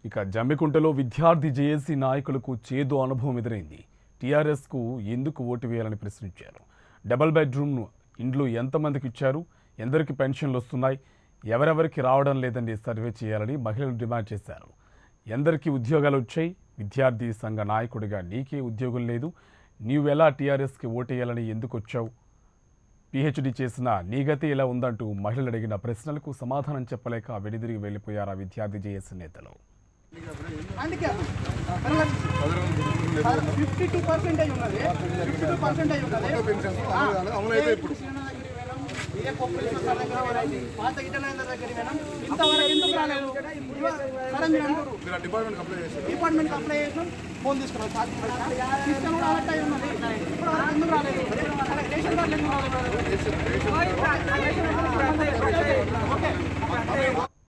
ఇక జమ్మికుంటలో విద్యార్థి జేఏసీ నాయకులకు చేదు అనుభవం ఎదురైంది టీఆర్ఎస్కు ఎందుకు ఓటు వేయాలని ప్రశ్నించారు డబల్ బెడ్రూమ్ను ఇండ్లు ఎంతమందికి ఇచ్చారు ఎందరికి పెన్షన్లు వస్తున్నాయి ఎవరెవరికి రావడం లేదని సర్వే చేయాలని మహిళలు డిమాండ్ చేశారు ఎందరికీ ఉద్యోగాలు వచ్చాయి విద్యార్థి సంఘ నాయకుడిగా నీకే ఉద్యోగం లేదు నీవెలా టీఆర్ఎస్కి ఓటేయాలని ఎందుకు వచ్చావు పీహెచ్డీ చేసిన నీ గతి ఎలా ఉందంటూ మహిళలు అడిగిన ప్రశ్నలకు సమాధానం చెప్పలేక వెనుదిరిగి వెళ్లిపోయారు ఆ విద్యార్థి జేఏసీ నేతలు అందుకే ఫిఫ్టీ టూ పర్సెంటేజ్ ఉన్నది ఫిఫ్టీ టూ పర్సెంటేజ్ ఉన్నది అమలైతే ఇప్పుడు ఏ కొప్పలేశ్వర సార్ దగ్గర పోయినా, పాత ఇటలైన దగ్గర పోయినా, ఇంతవరకు ఎందుకు రాలేదు ఇవ- సరే మీరు అంటారు మీరు ఆ డిపార్ట్మెంట్ అప్లై చేశారు డిపార్ట్మెంట్ అప్లై చేసినాం ఫోన్ తీసుకున్నాం సార్ సిస్టమ్ కూడా అలర్ట్ అయి ఉన్నది ఇప్పుడు వరకు ఎందుకు రాలేదు అలా రేషన్ కార్డులు ఎందుకు రాలేదు ఓకే